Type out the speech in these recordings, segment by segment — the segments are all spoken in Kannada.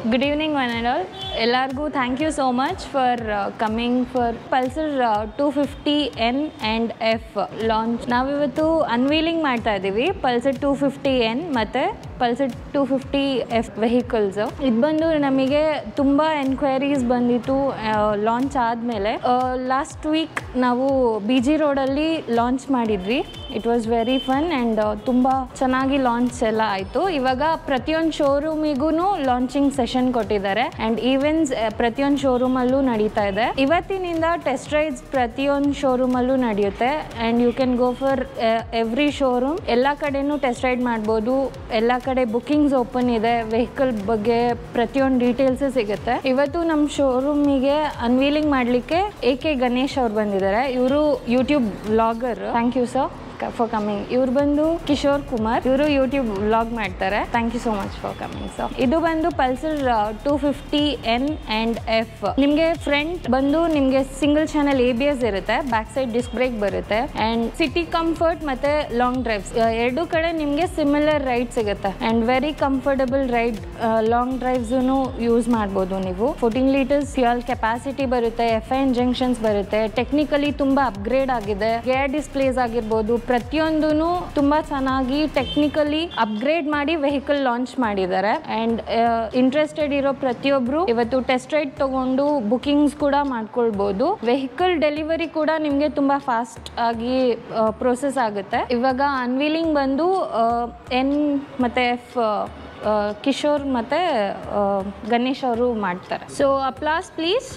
Good evening, one and all. ಎಲ್ಲರಿಗೂ thank you so much for coming for Pulsar two fifty N and F launch ನಾವಿವತ್ತು ಅನ್ವೀಲಿಂಗ್ ಮಾಡ್ತಾ ಇದ್ದೀವಿ ಪಲ್ಸರ್ ಟೂ ಫಿಫ್ಟಿ ಎನ್ ಮತ್ತು Pulsar two fifty F vehicles ಇದು ಬಂದು ನಮಗೆ ತುಂಬ ಎನ್ಕ್ವೈರೀಸ್ ಬಂದಿತ್ತು ಲಾಂಚ್ ಆದಮೇಲೆ ಲಾಸ್ಟ್ ವೀಕ್ ನಾವು ಬಿ ಜಿ ರೋಡಲ್ಲಿ ಲಾಂಚ್ ಮಾಡಿದ್ವಿ it was very fun and ತುಂಬ ಚೆನ್ನಾಗಿ ಲಾಂಚ್ ಎಲ್ಲ ಆಯಿತು ಇವಾಗ ಪ್ರತಿಯೊಂದು ಶೋರೂಮಿಗೂ ಲಾಂಚಿಂಗ್ ಸೆಷನ್ ಕೊಟ್ಟಿದ್ದಾರೆ ಆ್ಯಂಡ್ ಈವೆಂಟ್ಸ್ ಪ್ರತಿಯೊಂದು ಶೋರೂಮಲ್ಲೂ ನಡೀತಾ ಇದೆ ಇವತ್ತಿನಿಂದ ಟೆಸ್ಟ್ ರೈಡ್ಸ್ ಪ್ರತಿಯೊಂದು ಶೋರೂಮಲ್ಲೂ ನಡೆಯುತ್ತೆ and you can go for every showroom ಎಲ್ಲ ಕಡೆನೂ ಟೆಸ್ಟ್ ರೈಡ್ ಮಾಡ್ಬೋದು ಎಲ್ಲ ಕಡೆ ಬುಕಿಂಗ್ಸ್ ಓಪನ್ ಇದೆ ವೆಹಿಕಲ್ ಬಗ್ಗೆ ಪ್ರತಿಯೊಂದು ಡೀಟೇಲ್ಸ್ ಸಿಗುತ್ತೆ ಇವತ್ತು ನಮ್ಮ ಶೋರೂಮಿಗೆ ಅನ್ವೀಲಿಂಗ್ ಮಾಡಲಿಕ್ಕೆ ಎ ಕೆ ಗಣೇಶ್ ಅವ್ರು ಬಂದಿದ್ದಾರೆ ಇವರು YouTube vlogger thank you sir for coming ಇವ್ರು ಬಂದು ಕಿಶೋರ್ ಕುಮಾರ್ ಇವರು ಯೂಟ್ಯೂಬ್ ವ್ಲಾಗ್ ಮಾಡ್ತಾರೆ thank you so much for coming sir ಇದು ಬಂದು Pulsar two fifty N and F ನಿಮಗೆ ಫ್ರಂಟ್ ಬಂದು ನಿಮಗೆ single channel A B S ಇರುತ್ತೆ ಬ್ಯಾಕ್ ಸೈಡ್ ಡಿಸ್ಕ್ ಬ್ರೇಕ್ ಬರುತ್ತೆ ಆ್ಯಂಡ್ ಸಿಟಿ ಕಂಫರ್ಟ್ ಮತ್ತು ಲಾಂಗ್ ಡ್ರೈವ್ಸ್ ಎರಡು ಕಡೆ ನಿಮಗೆ ಸಿಮಿಲರ್ ರೈಡ್ ಸಿಗುತ್ತೆ and very comfortable ride long ಡ್ರೈವ್ಸೂ ಯೂಸ್ ಮಾಡ್ಬೋದು ನೀವು ಫೋರ್ಟೀನ್ ಲೀಟರ್ಸ್ ಫ್ಯೂಯಲ್ ಕೆಪಾಸಿಟಿ ಬರುತ್ತೆ ಎಫ್ ಐ ಜಂಕ್ಷನ್ಸ್ ಬರುತ್ತೆ ಟೆಕ್ನಿಕಲಿ ತುಂಬ ಅಪ್ಗ್ರೇಡ್ ಆಗಿದೆ ಗೇರ್ ಡಿಸ್ಪ್ಲೇಸ್ ಆಗಿರ್ಬೋದು ಪ್ರತಿಯೊಂದೂ ತುಂಬ ಚೆನ್ನಾಗಿ ಟೆಕ್ನಿಕಲಿ ಅಪ್ಗ್ರೇಡ್ ಮಾಡಿ ವೆಹಿಕಲ್ ಲಾಂಚ್ ಮಾಡಿದ್ದಾರೆ ಆ್ಯಂಡ್ ಇಂಟ್ರೆಸ್ಟೆಡ್ ಇರೋ ಪ್ರತಿಯೊಬ್ಬರು ಇವತ್ತು ಟೆಸ್ಟ್ ರೈಡ್ ತಗೊಂಡು ಬುಕಿಂಗ್ಸ್ ಕೂಡ ಮಾಡ್ಕೊಳ್ಬೋದು ವೆಹಿಕಲ್ ಡೆಲಿವರಿ ಕೂಡ ನಿಮಗೆ ತುಂಬ ಫಾಸ್ಟ್ ಆಗಿ ಪ್ರೋಸೆಸ್ ಆಗುತ್ತೆ ಇವಾಗ ಅನ್ವೀಲಿಂಗ್ ಬಂದು ಎನ್ ಮತ್ತು ಎಫ್ ಕಿಶೋರ್ ಮತ್ತು ಗಣೇಶ್ ಅವರು ಮಾಡ್ತಾರೆ ಸೊ ಅಪ್ಲಾಸ್ ಪ್ಲೀಸ್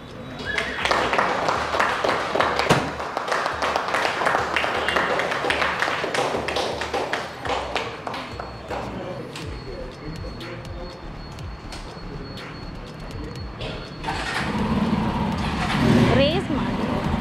ರೇಸ್ ಮಾಡಿ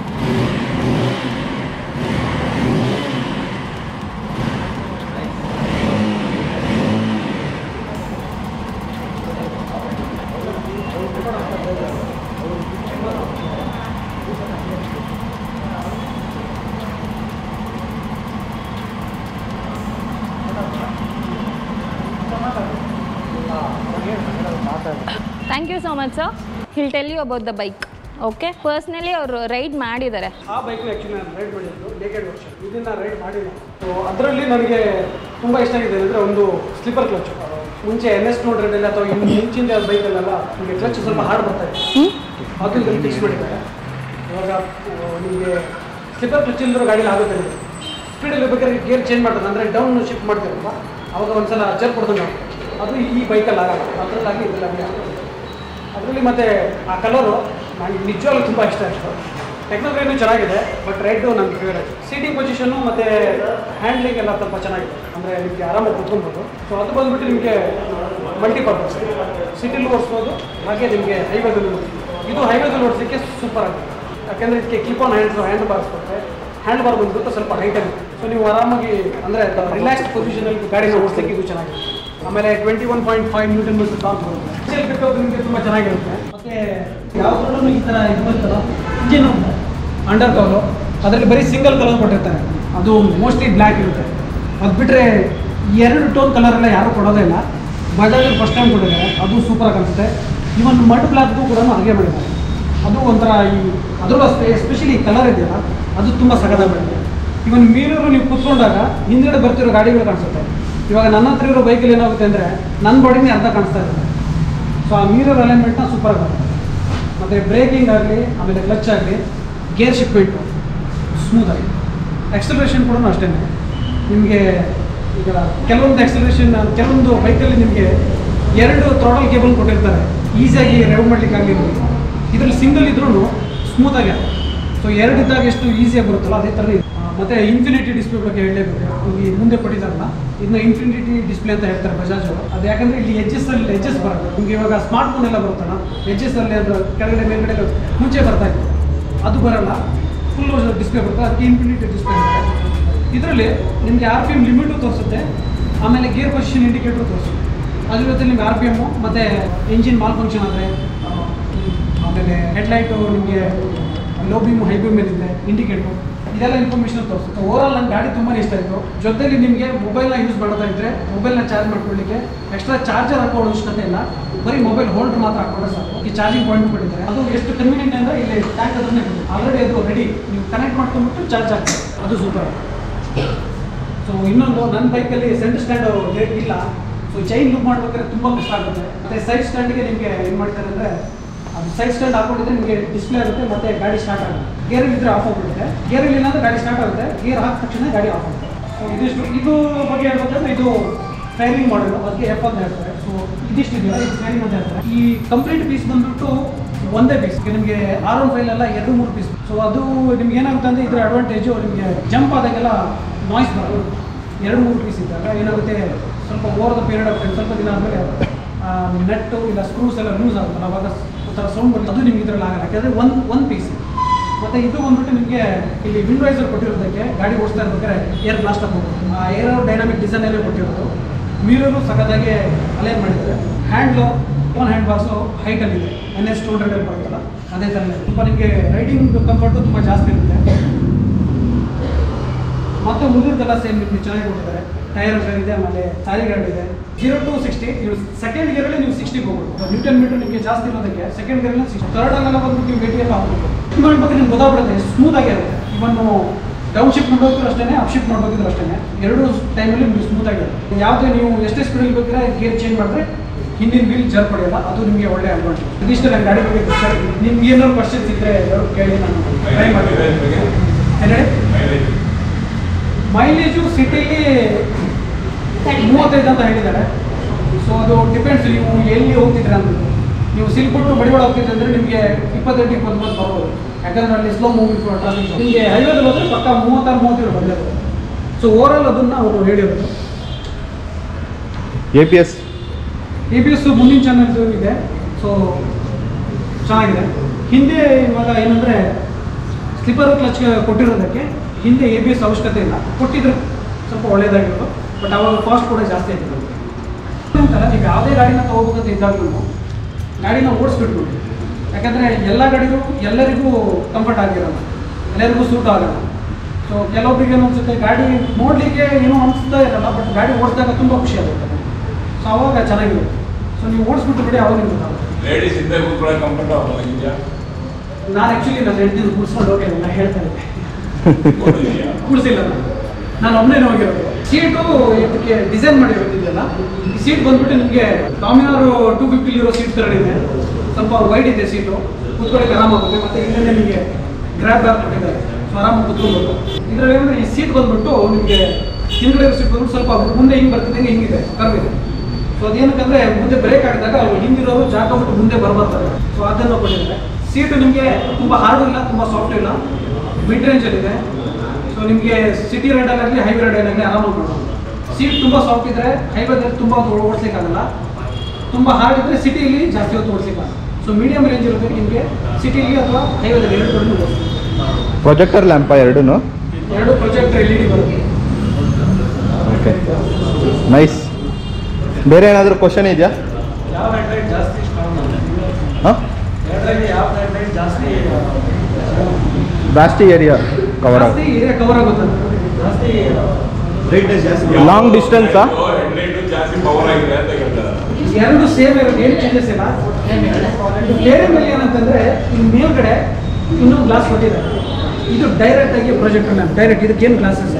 thank you so much sir he'll tell you about the bike okay personally ಅವರು ರೈಡ್ ಮಾಡಿದ್ದಾರೆ ಆ ಬೈಕ್ನ ಆ್ಯಕ್ಚುಲಿ ನಾನು ರೈಡ್ ಮಾಡಿದ್ದು ನೇಕೆಡ್ ವರ್ಷನ್ ಇದನ್ನ ರೈಡ್ ಮಾಡಿಲ್ಲ ಸೊ ಅದರಲ್ಲಿ ನನಗೆ ತುಂಬ ಇಷ್ಟ ಆಗಿದೆ ಅಂದರೆ ಒಂದು ಸ್ಲಿಪ್ಪರ್ ಕ್ಲಚ್ ಮುಂಚೆ ಎನ್ ಎಸ್ ನೋಡ್ರೆಲ್ಲ ಅಥವಾ ಇನ್ನು ಮುಂಚಿನ ಬೈಕಲ್ಲೆಲ್ಲ ನಿಮಗೆ ಕ್ಲಚ್ ಸ್ವಲ್ಪ ಹಾರ್ಡ್ ಬರ್ತಾ ಇದೆ ಅದು ಇದರಲ್ಲಿ ಫಿಕ್ಸ್ ಮಾಡಿದ್ದಾರೆ ಇವಾಗ ಆ, ನಿಮಗೆ ಸ್ಲಿಪ್ಪರ್ ಕ್ಲಚ್ ಇಲ್ಲದ್ರೂ ಗಾಡೀಲಿ ಆಗುತ್ತೆ ನಿಮಗೆ ಸ್ಪೀಡಲ್ಲಿ ಬೇಕಾದ್ರೆ ಗೇರ್ ಚೇಂಜ್ ಮಾಡ್ತಾರೆ ಅಂದರೆ ಡೌನ್ ಶಿಫ್ಟ್ ಮಾಡ್ತೀರಲ್ವ ಅವಾಗ ಒಂದ್ಸಲ ಜರ್ ಕೊಡ್ದಂಗೆ ಆಗುತ್ತೆ. ಅದು ಈ ಬೈಕಲ್ಲಿ ಆಗಲ್ಲ ಅದರಲ್ಲಾಗಿ ಇದರಲ್ಲಿ ಆಗುತ್ತೆ ಅದರಲ್ಲಿ ಮತ್ತೆ ಆ ಕಲರು ನನಗೆ ನಿಜವಾಗ್ಲೂ ತುಂಬ ಇಷ್ಟ ಆಯಿತು ಟೆಕ್ನಾಲಜಿನೂ ಚೆನ್ನಾಗಿದೆ ಬಟ್ ರೈಟು ನನ್ನ ಫೇವರೇಟ್ ಸೀಟಿಂಗ್ ಪೊಸಿಷನ್ನು ಮತ್ತು ಹ್ಯಾಂಡ್ಲಿಂಗ್ ಎಲ್ಲ ಸ್ವಲ್ಪ ಚೆನ್ನಾಗಿದೆ ಅಂದರೆ ನಿಮಗೆ ಆರಾಮಾಗಿ ಕುತ್ಕೊಬೋದು ಸೊ ಅದು ಬಂದ್ಬಿಟ್ಟು ನಿಮಗೆ ಮಲ್ಟಿಪರ್ಪಸ್ ಸಿಟಿಲೂ ಓಡಿಸ್ಬೋದು ಹಾಗೆ ನಿಮಗೆ ಹೈವೇದಲ್ಲೂ ಇದು ಹೈವೇದಲ್ಲಿ ಓಡಿಸಲಿಕ್ಕೆ ಸೂಪರ್ ಆಗಿದೆ ಯಾಕೆಂದರೆ ಇದಕ್ಕೆ clip on hands handle bars ಬರುತ್ತೆ ಹ್ಯಾಂಡ್ ಬಾರ್ ಬಂದ್ಬಿಟ್ಟು ಸ್ವಲ್ಪ ಹೈಟ್ ಆಗಿದೆ ಸೊ ನೀವು ಆರಾಮಾಗಿ ಅಂದರೆ ರಿಲ್ಯಾಕ್ಸ್ ಪೊಸಿಷನಲ್ಲಿ ಗಾಡಿನ ಓಡಿಸ್ಲಿಕ್ಕೆ ಇದು ಚೆನ್ನಾಗಿದೆ ಆಮೇಲೆ twenty one point five newton metre top ಬರುತ್ತೆ ಇಂಜಿನ್ ಪಿಕಪ್ ನಿಮಗೆ ತುಂಬ ಚೆನ್ನಾಗಿರುತ್ತೆ ಮತ್ತೆ ಯಾವುದ್ರಲ್ಲೂ ಈ ಥರ ಇದು ಬರ್ತಲ್ಲ ಇಂಜಿನ್ ಅಂಡರ್ ಕವರು ಅದರಲ್ಲಿ ಬರೀ ಸಿಂಗಲ್ ಕಲರ್ ಕೊಟ್ಟಿರ್ತಾರೆ ಅದು ಮೋಸ್ಟ್ಲಿ ಬ್ಲ್ಯಾಕ್ ಇರುತ್ತೆ ಅದು ಬಿಟ್ಟರೆ ಎರಡು ಟೋನ್ ಕಲರ್ ಎಲ್ಲ ಯಾರೂ ಕೊಡೋದೇ ಇಲ್ಲ ಬಜಾಜಲ್ಲಿ ಫಸ್ಟ್ ಟೈಮ್ ಕೊಟ್ಟಿದ್ದಾರೆ ಅದು ಸೂಪರಾಗಿ ಅನಿಸುತ್ತೆ ಇವನ್ ಮಡ್ ಬ್ಲ್ಯಾಕ್ಗೂ ಕೂಡ ಹಾಗೆ ಮಾಡಿದ್ದಾರೆ ಅದು ಒಂಥರ ಈ ಅದರಲ್ಲೂ ಅಷ್ಟೇ ಎಸ್ಪೆಷಲಿ ಕಲರ್ ಇದೆಯಲ್ಲ ಅದು ತುಂಬ ಸಗದ ಮಾಡಿದೆ ಇವನ್ ಮೀರರು ನೀವು ಕೂತ್ಕೊಂಡಾಗ ಹಿಂದ್ಗಡೆ ಬರ್ತಿರೋ ಗಾಡಿಗಳು ಕಾಣಿಸುತ್ತೆ ಇವಾಗ ನನ್ನ ಹತ್ರ ಇರೋ ಬೈಕಲ್ಲಿ ಏನಾಗುತ್ತೆ ಅಂದರೆ ನನ್ನ ಬಾಡಿನೇ ಅರ್ಧ ಕಾಣಿಸ್ತಾ ಇದೆ ಸೊ ಆ ಮೀರರ್ ಅಲೈನ್ಮೆಂಟ್ನ ಸೂಪರ್ ಆಗುತ್ತೆ ಮತ್ತು ಬ್ರೇಕಿಂಗ್ ಆಗಲಿ ಆಮೇಲೆ ಕ್ಲಚ್ ಆಗಲಿ ಗೇರ್ ಶಿಪ್ಮೆಂಟು ಸ್ಮೂತಾಗಿ ಎಕ್ಸಲರೇಷನ್ ಕೂಡ ಅಷ್ಟೇ ನಿಮಗೆ ಈಗ ಕೆಲವೊಂದು ಎಕ್ಸಲರೇಷನ್ ಕೆಲವೊಂದು ಬೈಕಲ್ಲಿ ನಿಮಗೆ ಎರಡು ಥ್ರಾಟಲ್ ಕೇಬಲ್ ಕೊಟ್ಟಿರ್ತಾರೆ ಈಸಿಯಾಗಿ ರೆವ್ ಮಾಡ್ಲಿಕ್ಕೆ ಆಗಲಿ ಇದರಲ್ಲಿ ಸಿಂಗಲ್ ಇದ್ರೂ ಸ್ಮೂತಾಗಿ ಸೊ ಎರಡು ಇದ್ದಾಗ ಎಷ್ಟು ಈಸಿಯಾಗಿ ಬರುತ್ತಲ್ಲ ಅದೇ ಥರ ಇದೆ. ಆ, ಮತ್ತೆ ಇನ್ಫಿನಿಟಿ ಡಿಸ್ಪ್ಲೇ ಬಗ್ಗೆ ಹೇಳಲೇಬೇಕು ಈ ಮುಂದೆ ಕೊಟ್ಟಿದ್ದಾರಲ್ಲ ಇದನ್ನ ಇನ್ಫಿನಿಟಿ ಡಿಸ್ಪ್ಲೇ ಅಂತ ಹೇಳ್ತಾರೆ ಬಜಾಜ್ ಅದು ಯಾಕಂದ್ರೆ ಇಲ್ಲಿ ಎಡ್ಜಸ್ ಅಲ್ಲಿ ಎಡ್ಜಸ್ ಬರುತ್ತೆ ನಿಮ್ಗೆ ಇವಾಗ ಸ್ಮಾರ್ಟ್ ಫೋನ್ ಎಲ್ಲ ಬರುತ್ತಲ್ಲ ಎಡ್ಜಸ್ ಅಲ್ಲಿ ಅದು ಕೆಳಗಡೆ ಮೇಲ್ಗಡೆ ಎಲ್ಲ ಮುಂಚೆ ಬರ್ತಾ ಇತ್ತು ಅದು ಬರಲ್ಲ ಫುಲ್ ಡಿಸ್ಪ್ಲೇ ಬರುತ್ತೆ ಅದಕ್ಕೆ ಇನ್ಫಿನಿಟಿ ಡಿಸ್ಪ್ಲೇ ಬರುತ್ತೆ ಇದರಲ್ಲಿ ನಿಮಗೆ ಆರ್ ಪಿ ಎಮ್ ಲಿಮಿಟು ತೋರಿಸುತ್ತೆ ಆಮೇಲೆ ಗೇರ್ ಪೊಸಿಷನ್ ಇಂಡಿಕೇಟರ್ ತೋರಿಸುತ್ತೆ ಅದ್ರ ಜೊತೆ ನಿಮ್ಗೆ ಆರ್ ಪಿ ಎಮ್ಮು ಮತ್ತು ಇಂಜಿನ್ ಮಾಲ್ ಫಂಕ್ಷನ್ ಆದರೆ ಆಮೇಲೆ ಹೆಡ್ಲೈಟು ನಿಮಗೆ ಲೋ ಬೀಮ್ ಹೈ ಬೀಮ್ ಏನಿದೆ ಇಂಡಿಕೇಟರ್ ಇದೆಲ್ಲ ಇನ್ಫಾರ್ಮೇಷನ್ ತೋರಿಸುತ್ತೆ ಓವರಾಲ್ ನನ್ನ ಗಾಡಿ ತುಂಬಾ ಇಷ್ಟ ಆಯಿತು ಜೊತೆಲಿ ನಿಮಗೆ ಮೊಬೈಲ್ನ ಯೂಸ್ ಮಾಡ್ತಾ ಇದ್ರೆ ಮೊಬೈಲ್ನ ಚಾರ್ಜ್ ಮಾಡ್ಕೊಳ್ಳಿಕ್ಕೆ ಎಕ್ಸ್ಟ್ರಾ ಚಾರ್ಜರ್ ಹಾಕೊಳ್ಳೋ ಅವಶ್ಯಕತೆ ಇಲ್ಲ ಬರೀ ಮೊಬೈಲ್ ಹೋಲ್ಡರ್ ಮಾತ್ರ ಹಾಕೊಂಡ್ರೆ ಸಾಕು ಈ ಚಾರ್ಜಿಂಗ್ ಪಾಯಿಂಟ್ ಕೊಟ್ಟಿದ್ದಾರೆ ಅದು ಎಷ್ಟು ಕನ್ವೀನಿಯಂಟ್ ಅಂದರೆ ಇಲ್ಲಿ ಟ್ಯಾಂಕ್ ಅದನ್ನೇ ಆಲ್ರೆಡಿ ಅದು ರೆಡಿ ನೀವು ಕನೆಕ್ಟ್ ಮಾಡ್ಕೊಂಡ್ಬಿಟ್ಟು ಚಾರ್ಜ್ ಆಗ್ತದೆ ಅದು ಸೂಪರ್ ಸೊ ಇನ್ನೊಂದು ನನ್ನ ಬೈಕಲ್ಲಿ ಸೆಂಟರ್ ಸ್ಟ್ಯಾಂಡ್ ಇಲ್ಲ ಸೊ ಚೈನ್ ಲೂಪ್ ಮಾಡ್ಬೇಕಾದ್ರೆ ತುಂಬ ಕಷ್ಟ ಆಗುತ್ತೆ ಮತ್ತು ಸೈಡ್ ಸ್ಟ್ಯಾಂಡ್ಗೆ ನಿಮಗೆ ಏನು ಮಾಡ್ತಾರೆ ಅಂದರೆ ಅದು ಸೈಡ್ ಸ್ಟ್ಯಾಂಡ್ ಹಾಕೊಂಡಿದ್ರೆ ನಿಮಗೆ ಡಿಸ್ಪ್ಲೇ ಆಗುತ್ತೆ ಮತ್ತೆ ಗಾಡಿ ಸ್ಟಾರ್ಟ್ ಆಗುತ್ತೆ ಗೇರ್ ಇದ್ರೆ ಆಫ್ ಆಗಿಬಿಡುತ್ತೆ ಗೇರ್ ಇಲ್ಲ ಅಂದ್ರೆ ಗಾಡಿ ಸ್ಟಾರ್ಟ್ ಆಗುತ್ತೆ ಗೇರ್ ಹಾಕಿದ ತಕ್ಷಣ ಗಾಡಿ ಆಫ್ ಆಗುತ್ತೆ ಸೊ ಇದಿಷ್ಟು ಇದು ಬಗ್ಗೆ ಹೇಳ್ಬೇಕಂದ್ರೆ ಇದು ಫೈರಿಂಗ್ ಮಾಡಲು ಅದಕ್ಕೆ ಎಫ್ ಅಂತ ಹೇಳ್ತಾರೆ ಸೊ ಇದಿಷ್ಟು ಇದೆಯಲ್ಲ ಇದು ಫೈರಿಂಗ್ ಅಂತ ಹೇಳ್ತಾರೆ ಈ ಕಂಪ್ಲೀಟ್ ಪೀಸ್ ಬಂದ್ಬಿಟ್ಟು ಒಂದೇ ಪೀಸ್ ನಿಮಗೆ ಆರ್ ಒನ್ ಫೈಲ್ ಎಲ್ಲ ಎರಡು ಮೂರು ಪೀಸ್ ಸೊ ಅದು ನಿಮ್ಗೆ ಏನಾಗುತ್ತೆ ಅಂದರೆ ಇದ್ರ ಅಡ್ವಾಂಟೇಜು ನಿಮಗೆ ಜಂಪ್ ಆದಾಗೆಲ್ಲ ನಾಯ್ಸ್ ಬರೋದು ಎರಡು ಮೂರು ಪೀಸ್ ಇದ್ದಾಗ ಏನಾಗುತ್ತೆ ಸ್ವಲ್ಪ over the period of time ಸ್ವಲ್ಪ ದಿನ ಆದಮೇಲೆ ನೆಟ್ಟು ಇಲ್ಲ ಸ್ಕ್ರೂಸ್ ಎಲ್ಲ ಲೂಸ್ ಆಗುತ್ತಲ್ಲ ಅವಾಗ ಒಂಥರ ಸೌಂಡ್ ಬರುತ್ತೆ ಅದು ನಿಮ್ಗೆ ಇದ್ರಲ್ಲಿ ಆಗಲ್ಲ ಯಾಕಂದರೆ ಒಂದು ಒಂದು ಪೀಸ್ ಮತ್ತು ಇದು ಬಂದ್ಬಿಟ್ಟು ನಿಮಗೆ ಇಲ್ಲಿ ವಿಂಡೋೈಸರ್ ಕೊಟ್ಟಿರೋದಕ್ಕೆ ಗಾಡಿ ಓಡಿಸ್ತಾ ಇರ್ಬೇಕಾದ್ರೆ ಏರ್ ಬ್ಲಾಸ್ಟ್ ಆಗಿ ಹೋಗುತ್ತೆ ಆ ಏರೋ ಡೈನಾಮಿಕ್ ಡಿಸೈನಲ್ಲೇ ಕೊಟ್ಟಿರೋದು ಮೀರರು ಸಖತ್ತಾಗಿ ಅಲೈನ್ ಮಾಡಿದ್ದಾರೆ ಹ್ಯಾಂಡ್ಲು ಓನ್ ಹ್ಯಾಂಡ್ ಬಾಕ್ಸು ಹೈಟಲ್ಲಿದೆ ಎನ್ ಎಸ್ ಟೂ ಹಂಡ್ರೆಡಲ್ಲಿ ಬರುತ್ತಲ್ಲ ಅದೇ ಥರ ಇದೆ ತುಂಬ ನಿಮಗೆ ರೈಡಿಂಗ್ ಕಂಫರ್ಟು ತುಂಬ ಜಾಸ್ತಿ ಇರುತ್ತೆ ಮತ್ತೆ ಮುಂದಿನದೆಲ್ಲ ಸೇಮ್ ನಿಮಗೆ ಚೆನ್ನಾಗಿ ಕೊಟ್ಟಿದ್ದಾರೆ ಟೈರ್ ಇದೆ ಆಮೇಲೆ ಸಾರಿ ಗಾರ್ಡ್ ಇದೆ ಜೀರೋ ಟು ಸಿಕ್ಸ್ಟಿ ನೀವು ಸೆಕೆಂಡ್ ಗೇರಲ್ಲಿ ನೀವು ಸಿಕ್ಸ್ಟಿಗೆ ಹೋಗ್ಬೋದು ನ್ಯೂಟನ್ ಮೀಟರ್ ನಿಮಗೆ ಜಾಸ್ತಿ ಇರೋದಕ್ಕೆ ಸೆಕೆಂಡ್ ಗೇರಲ್ಲಿ ಸಿಕ್ಸ್ ಥರ್ಡ್ ಅಲ್ಲೆಲ್ಲ ಬಂದ್ಬಿಟ್ಟು ನೀವು ವೇಟಿ ಎಲ್ಲ ಹಾಕ್ಬೋದು ಇದು ಮಾಡ್ಬೇಕು ನಿಮ್ಗೆ ಗೊತ್ತಾಗ್ಬಿಡುತ್ತೆ ಸ್ಮೂತ್ ಆಗಿರುತ್ತೆ ಇವನ್ನು ಡೌನ್ ಶಿಫ್ಟ್ ಮಾಡಬೇಕಿದ್ರು ಅಷ್ಟೇ ಅಪ್ ಶಿಫ್ಟ್ ಮಾಡಬೇಕಿದ್ರು ಅಷ್ಟೇ ಎರಡು ಟೈಮಲ್ಲಿ ನಿಮಗೆ ಸ್ಮೂತ್ ಆಗಿರುತ್ತೆ ಯಾವುದೇ ನೀವು ಎಷ್ಟೇ ಸ್ಪೀಡಲ್ಲಿ ಬೇಕಾದ್ರೆ ಗೇರ್ ಚೇಂಜ್ ಮಾಡಿದ್ರೆ ಹಿಂದಿನ ವೀಲ್ ಜರ್ ಪಡೆಯಲ್ಲ ಅದು ನಿಮಗೆ ಒಳ್ಳೆ ಅಡ್ವಾಂಟೇಜ್ ಇದಿಷ್ಟು ನನ್ನ ಗಾಡಿ ಬಗ್ಗೆ ಸರ್ ನಿಮ್ಗೆ ಏನಾದ್ರು ಕ್ವಶನ್ಸ್ ಇದ್ದರೆ ಯಾರು ಕೇಳಿ ನಾನು ಟ್ರೈ ಮಾಡ್ತೀನಿ ಏನು ಹೇಳಿ ಮೈಲೇಜು ಸಿಟಿಲಿ ಮೂವತ್ತೈದು ಅಂತ ಹೇಳಿದ್ದಾರೆ ಸೊ ಅದು ಡಿಪೆಂಡ್ಸ್ ನೀವು ಎಲ್ಲಿ ಹೋಗ್ತಿದ್ರೆ ಅಂತ ನೀವು ಸಿಲ್ಪುಟ್ಟು ಬಡಿವಾಳ ಹೋಗ್ತಿದ್ರೆ ಅಂದರೆ ನಿಮಗೆ ಇಪ್ಪತ್ತೆಂಟು ಇಪ್ಪತ್ತೊಂಬತ್ತು ಬರ್ಬೋದು ಯಾಕಂದ್ರೆ ಅಲ್ಲಿ ಸ್ಲೋ ಮೂವಿಂಗ್ ಟ್ರಾಫಿಕ್ ನಿಮಗೆ ಹೈವೇದಲ್ಲಿ ಹೋದರೆ ಪಕ್ಕ ಮೂವತ್ತಾರು ಮೂವತ್ತೇಳು ಬಂದೇ ಸೊ ಓವರಾಲ್ ಅದನ್ನು ಅವರು ಹೇಳಿರೋದು A P S A B S ಮುಂದಿನ ಚಾನಲ್ದು ಇದೆ ಸೊ ಚೆನ್ನಾಗಿದೆ ಹಿಂದೆ ಇವಾಗ ಏನಂದರೆ ಸ್ಲಿಪ್ಪರ್ ಕ್ಲಚ್ ಕೊಟ್ಟಿರೋದಕ್ಕೆ ಹಿಂದೆ ಎ ಬಿ ಎಸ್ ಅವಶ್ಯಕತೆ ಇಲ್ಲ ಕೊಟ್ಟಿದ್ರೆ ಸ್ವಲ್ಪ ಒಳ್ಳೇದಾಗಿತ್ತು ಬಟ್ ಅವಾಗ ಕಾಸ್ಟ್ ಕೂಡ ಜಾಸ್ತಿ ಆಯ್ತು ಅಂತಾರೆ ನೀವು ಯಾವುದೇ ಗಾಡಿನ ತೊಗೋಬೇಕಂತ ಇದ್ದಾಗಲೂ ಗಾಡಿನ ಓಡಿಸ್ಬಿಟ್ಟು ನೋಡಿ ಯಾಕಂದರೆ ಎಲ್ಲ ಗಾಡಿಗೂ ಎಲ್ಲರಿಗೂ ಕಂಫರ್ಟ್ ಆಗಿರಲ್ಲ ಎಲ್ಲರಿಗೂ ಸೂಟ್ ಆಗಲ್ಲ ಸೊ ಕೆಲವೊಬ್ಬರಿಗೆ ಏನು ಅನ್ಸುತ್ತೆ ಗಾಡಿ ನೋಡಲಿಕ್ಕೆ ಏನೂ ಅನಿಸ್ತಾ ಇರಲ್ಲ ಬಟ್ ಗಾಡಿ ಓಡಿಸಿದಾಗ ತುಂಬ ಖುಷಿ ಆಗುತ್ತೆ ಸೊ ಅವಾಗ ಚೆನ್ನಾಗಿರುತ್ತೆ ಸೊ ನೀವು ಓಡಿಸ್ಬಿಟ್ಟು ಬಿಡಿ ಅವಾಗ ನಿಮ್ಗೆ ಗೊತ್ತಾಗುತ್ತೆ ಲೇಡೀಸ್ ಹಿಂದೆ ಕೂತ್ಕೊಳ್ಳೋ ಕಂಫರ್ಟ್ ಇದೆಯಾ ನಾನು ಆ್ಯಕ್ಚುಲಿ ನನ್ನ ಹೆಂಡತಿನ ಕೂರಿಸ್ಕೊಂಡು ಹೋಗಿ ನಾನು ಹೇಳ್ತಾ ಇದ್ದೆ ಇದೆಯಾ ಕೂಡಿಸಿಲ್ಲ ನಾನು ನಾನು ಒಬ್ಬನೇ ಹೋಗಿರೋದು ಸೀಟು ಇದಕ್ಕೆ ಡಿಸೈನ್ ಮಾಡಿರೋದಿದೆಯಲ್ಲ ಈ ಸೀಟ್ ಬಂದ್ಬಿಟ್ಟು ನಿಮಗೆ ಡಾಮಿನಾರ್ ಟೂ ಫಿಫ್ಟಿ ಇರೋ ಸೀಟ್ ಥರ ಇದೆ ಸ್ವಲ್ಪ ವೈಡ್ ಇದೆ ಸೀಟು ಕೂತ್ಕೊಳ್ಳಿಕ್ಕೆ ಆರಾಮಾಗುತ್ತೆ ಮತ್ತು ಇಲ್ಲೇ ನಿಮಗೆ ಗ್ರ್ಯಾಬ್ ಬ್ಯಾಗ್ ಕೊಟ್ಟಿದ್ದಾರೆ ಸೊ ಆರಾಮಾಗಿ ಕೂತ್ಕೊಳ್ಬೋದು ಇದರಲ್ಲಿ ಏನಂದ್ರೆ ಈ ಸೀಟ್ ಬಂದ್ಬಿಟ್ಟು ನಿಮಗೆ ಹಿಂದ್ಗಡೆ ಇರೋ ಸೀಟ್ ಬಂದ್ಬಿಟ್ಟು ಸ್ವಲ್ಪ ಮುಂದೆ ಹಿಂಗೆ ಬರ್ತಿದ್ದಂಗೆ ಹಿಂಗಿದೆ ಕರ್ವ್ ಇದೆ ಸೊ ಅದೇನಕ್ಕಂದ್ರೆ ಮುಂದೆ ಬ್ರೇಕ್ ಹಾಕಿದಾಗ ಅವ್ರು ಹಿಂದಿರೋರು ಜಾಗ ಬಿಟ್ಟು ಮುಂದೆ ಬರಬಾರ್ದು ಸೊ ಅದನ್ನು ಕೊಟ್ಟಿದ್ದಾರೆ ಸೀಟು ನಿಮಗೆ ತುಂಬ ಹಾರ್ಡ್ ಇಲ್ಲ ತುಂಬ ಸಾಫ್ಟ್ ಇಲ್ಲ ಮಿಡ್ ರೇಂಜಲ್ಲಿದೆ ಸೊ ನಿಮಗೆ ಸಿಟಿ ರೈಡಲ್ಲಾಗಲಿ ಹೈವೇ ರೈಡಲ್ಲಾಗಲಿ ಆರಾಮಾಗಿ ಮಾಡ್ಬೋದು ಸೀಟ್ ತುಂಬ ಸಾಫ್ಟ್ ಇದ್ದರೆ ಹೈವೇದಲ್ಲಿ ತುಂಬ ಹೊತ್ತು ಓಡಿಸ್ಲಿಕ್ಕಾಗಲ್ಲ ತುಂಬ ಹಾರ್ಡ್ ಇದ್ದರೆ ಸಿಟಿಯಲ್ಲಿ ಜಾಸ್ತಿ ಹೊತ್ತು ಓಡಿಸ್ಲಿಕ್ಕಾಗಲ್ಲ ಸೊ ಮೀಡಿಯಂ ರೇಂಜ್ ಇರುತ್ತೆ ನಿಮಗೆ ಸಿಟಿಲಿ ಅಥವಾ ಹೈವೇದಲ್ಲಿ ಎರಡು ಕಡೆ ಓಡಿಸ್ಬೋದು ಪ್ರೊಜೆಕ್ಟರ್ ಲ್ಯಾಂಪ ಎರಡೂ ಎರಡು ಪ್ರೊಜೆಕ್ಟ್ ಎಲ್ ಇ ಡಿ ಬರುತ್ತೆ ಓಕೆ ನೈಸ್ ಬೇರೆ ಏನಾದರೂ ಕ್ವಶನ್ ಇದೆಯಾ ಯಾವ ಹೆಡ್ಲೈಟ್ ಜಾಸ್ತಿ ಹಾಂ ಎರಡರಲ್ಲಿ ಯಾವ ಹೆಡ್ಲೈಟ್ ಜಾಸ್ತಿ ಜಾಸ್ತಿ ಏರಿಯಾ ಕವರ್ ಜಾಸ್ತಿ ಏರಿಯಾ ಕವರ್ ಆಗುತ್ತೆ ಜಾಸ್ತಿ ಲಾಂಗ್ ಡಿಸ್ಟೆನ್ಸಾ ಹೆಡ್ಲೈಟ್ ಜಾಸ್ತಿ ಪವರ್ ಆಗಿದೆ ಅಂತ ಹೇಳ್ತಾರೆ ಎರಡು ಸೇಮ್ ಇರುತ್ತೆ ಏನು ಚೇಂಜಸ್ ಇಲ್ಲ ಬೇರೆ ಮೇಲೆ ಏನಂತಂದ್ರೆ ಇಲ್ಲಿ ಮೇಲ್ಗಡೆ ಇನ್ನೊಂದು ಗ್ಲಾಸ್ ಕೊಟ್ಟಿದ್ದಾರೆ ಇದು ಡೈರೆಕ್ಟ್ ಆಗಿ ಪ್ರೊಜೆಕ್ಟ್ ಡೈರೆಕ್ಟ್ ಇದಕ್ಕೇನು ಗ್ಲಾಸಸ್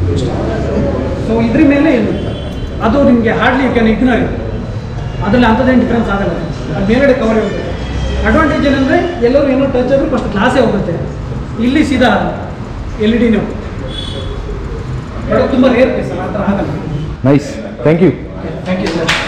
ಸೊ ಇದ್ರ ಮೇಲೆ ಏನು ಅದು ನಿಮಗೆ ಹಾರ್ಡ್ಲಿ ಯು ಕ್ಯಾನ್ ಇಗ್ನೋರ್ ಅದರಲ್ಲಿ ಅಂಥದ್ದೇನು ಡಿಫ್ರೆನ್ಸ್ ಆಗಲ್ಲ ಅದು ಮೇಲ್ಗಡೆ ಕವರ್ ಇರುತ್ತೆ ಅಡ್ವಾಂಟೇಜ್ ಏನಂದರೆ ಎಲ್ಲರೂ ಏನೋ ಟಚ್ ಆದರೂ ಫಸ್ಟ್ ಗ್ಲಾಸೇ ಹೋಗುತ್ತೆ ಇಲ್ಲಿ ಸೀದಾ ಎಲ್ ಇ ಡಿನೇ ತುಂಬ ರೇರ್ ಕೇಸ್ ಆ ಥರ ಆಗಲ್ಲ nice thank you thank you sir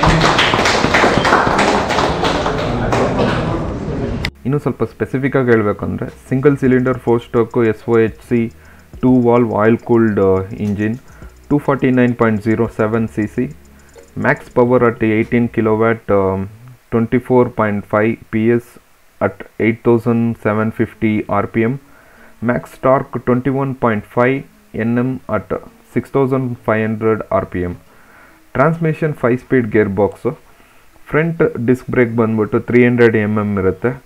ಇನ್ನು ಸ್ವಲ್ಪ ಸ್ಪೆಸಿಫಿಕ್ಕಾಗಿ ಹೇಳಬೇಕಂದ್ರೆ single cylinder four stroke S O H C two valve oil cooled engine two forty nine point zero seven C C max power at eighteen kilowatt twenty four point five P S at eight thousand seven fifty R P M max torque twenty one point five N M at six thousand five hundred R P M transmission five speed gear box front disc brake ಬಂದ್ಬಿಟ್ಟು ತ್ರೀ ಹಂಡ್ರೆಡ್ ಎಮ್ ಎಮ್ ಇರುತ್ತೆ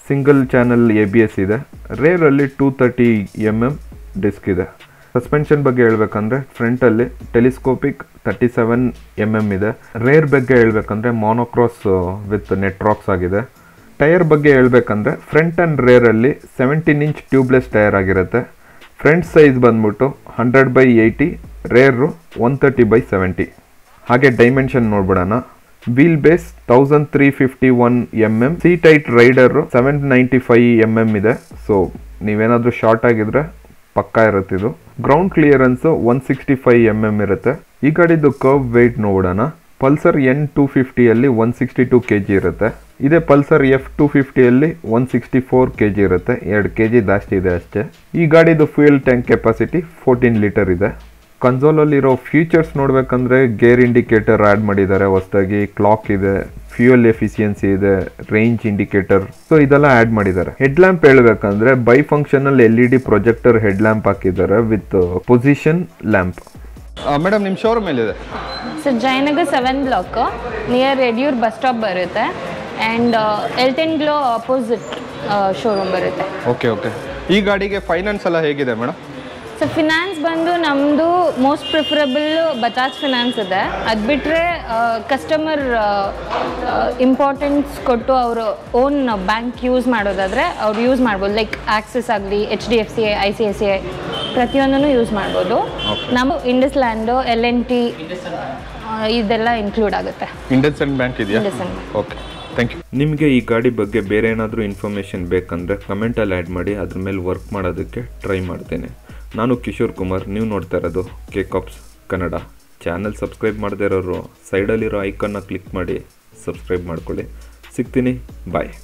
single channel A B S ಇದೆ ರೇರಲ್ಲಿ two thirty M M disc ಇದೆ ಸಸ್ಪೆನ್ಷನ್ ಬಗ್ಗೆ ಹೇಳ್ಬೇಕಂದ್ರೆ ಫ್ರಂಟಲ್ಲಿ telescopic thirty seven M M ಇದೆ ರೇರ್ ಬಗ್ಗೆ ಹೇಳ್ಬೇಕಂದ್ರೆ ಮಾನೋಕ್ರಾಸ್ ವಿತ್ ನೆಟ್ರಾಕ್ಸ್ ಆಗಿದೆ ಟೈರ್ ಬಗ್ಗೆ ಹೇಳ್ಬೇಕಂದ್ರೆ ಫ್ರಂಟ್ ಆ್ಯಂಡ್ ರೇರಲ್ಲಿ ಸೆವೆಂಟೀನ್ ಇಂಚ್ ಟ್ಯೂಬ್ಲೆಸ್ ಟೈರ್ ಆಗಿರುತ್ತೆ ಫ್ರಂಟ್ ಸೈಜ್ ಬಂದ್ಬಿಟ್ಟು hundred by eighty rear one thirty by seventy ಹಾಗೆ ಡೈಮೆನ್ಷನ್ ನೋಡ್ಬಿಡೋಣ wheel base thousand three fifty one M M seat height rider seven ninety five M M ಇದೆ ಸೊ ನೀವೇನಾದರೂ ಶಾರ್ಟ್ ಆಗಿದ್ರೆ ಪಕ್ಕಾ ಇರುತ್ತೆ ಇದು ground clearance one sixty five M M ಇರುತ್ತೆ ಈ ಗಾಡಿದು ಕರ್ವ್ ವೆಯ್ಟ್ ನೋಡೋಣ ಪಲ್ಸರ್ ಎನ್ ಟೂ ಫಿಫ್ಟಿಯಲ್ಲಿ one sixty two K G ಇರುತ್ತೆ ಇದೇ ಪಲ್ಸರ್ ಎಫ್ ಟೂ ಫಿಫ್ಟಿಯಲ್ಲಿ one sixty four K G ಇರುತ್ತೆ ಎರಡು ಕೆ ಜಿ ಜಾಸ್ತಿ ಇದೆ ಅಷ್ಟೇ ಈ ಗಾಡಿದು fuel tank capacity fourteen litre ಇದೆ ಕನ್ಸೋಲಲ್ಲಿರೋ ಫೀಚರ್ಸ್ ನೋಡ್ಬೇಕಂದ್ರೆ ಗೇರ್ ಇಂಡಿಕೇಟರ್ ಆ್ಯಡ್ ಮಾಡಿದ್ದಾರೆ ಹೊಸದಾಗಿ ಕ್ಲಾಕ್ ಇದೆ ಫ್ಯೂಯಲ್ ಎಫಿಷಿಯನ್ಸಿ ಇದೆ ರೇಂಜ್ ಇಂಡಿಕೇಟರ್ ಸೊ ಇದೆಲ್ಲ ಆ್ಯಡ್ ಮಾಡಿದ್ದಾರೆ ಹೆಡ್ ಲ್ಯಾಂಪ್ ಹೇಳ್ಬೇಕಂದ್ರೆ bi functional L E D projector head lamp ಹಾಕಿದ್ದಾರೆ ವಿತ್ ಪೊಸಿಷನ್ ಲ್ಯಾಂಪ್ ಮೇಡಮ್ ನಿಮ್ಮ ಶೋರೂಮ್ ಎಲ್ಲಿದೆ sir Jayanagar seven block near Yadiyur bus stop ಬರುತ್ತೆ ಆ್ಯಂಡ್ ಎಲ್ಟೆನ್ ಗ್ಲೋ ಅಪೋಸಿಟ್ ಶೋರೂಮ್ ಬರುತ್ತೆ ಓಕೆ ಓಕೆ ಈ ಗಾಡಿಗೆ ಫೈನಾನ್ಸ್ ಎಲ್ಲ ಹೇಗಿದೆ ಮೇಡಮ್ ಸೊ ಫಿನಾನ್ಸ್ ಬಂದು ನಮ್ಮದು ಮೋಸ್ಟ್ ಪ್ರಿಫರಬಲ್ ಬಜಾಜ್ ಫಿನಾನ್ಸ್ ಇದೆ ಅದು ಬಿಟ್ಟರೆ ಕಸ್ಟಮರ್ ಇಂಪಾರ್ಟೆನ್ಸ್ ಕೊಟ್ಟು ಅವರು ಓನ್ ಬ್ಯಾಂಕ್ ಯೂಸ್ ಮಾಡೋದಾದರೆ ಅವ್ರು ಯೂಸ್ ಮಾಡ್ಬೋದು ಲೈಕ್ ಆಕ್ಸಿಸ್ ಆಗಲಿ H D F C I I C I C I ಪ್ರತಿಯೊಂದನ್ನು ಯೂಸ್ ಮಾಡ್ಬೋದು ನಾವು IndusInd L and T ಇದೆಲ್ಲ ಇನ್ಕ್ಲೂಡ್ ಆಗುತ್ತೆ ಇಂಡಸ್ಇಂಡ್ ಬ್ಯಾಂಕ್ ಇದೆಯಾ IndusInd Bank. Okay thank you ನಿಮಗೆ ಈ ಗಾಡಿ ಬಗ್ಗೆ ಬೇರೆ ಏನಾದರೂ ಇನ್ಫಾರ್ಮೇಷನ್ ಬೇಕಂದರೆ ಕಮೆಂಟಲ್ಲಿ ಆ್ಯಡ್ ಮಾಡಿ ಅದ್ರ ಮೇಲೆ ವರ್ಕ್ ಮಾಡೋದಕ್ಕೆ ಟ್ರೈ ಮಾಡ್ತೇನೆ ನಾನು ಕಿಶೋರ್ ಕುಮಾರ್ ನೀವು ನೋಡ್ತಾ ಇರೋದು K cops Kannada channel subscribe ಮಾಡದೇ ಇರೋರು ಸೈಡಲ್ಲಿರೋ ಐಕನ್ನ ಕ್ಲಿಕ್ ಮಾಡಿ ಸಬ್ಸ್ಕ್ರೈಬ್ ಮಾಡ್ಕೊಳ್ಳಿ ಸಿಗ್ತೀನಿ ಬಾಯ್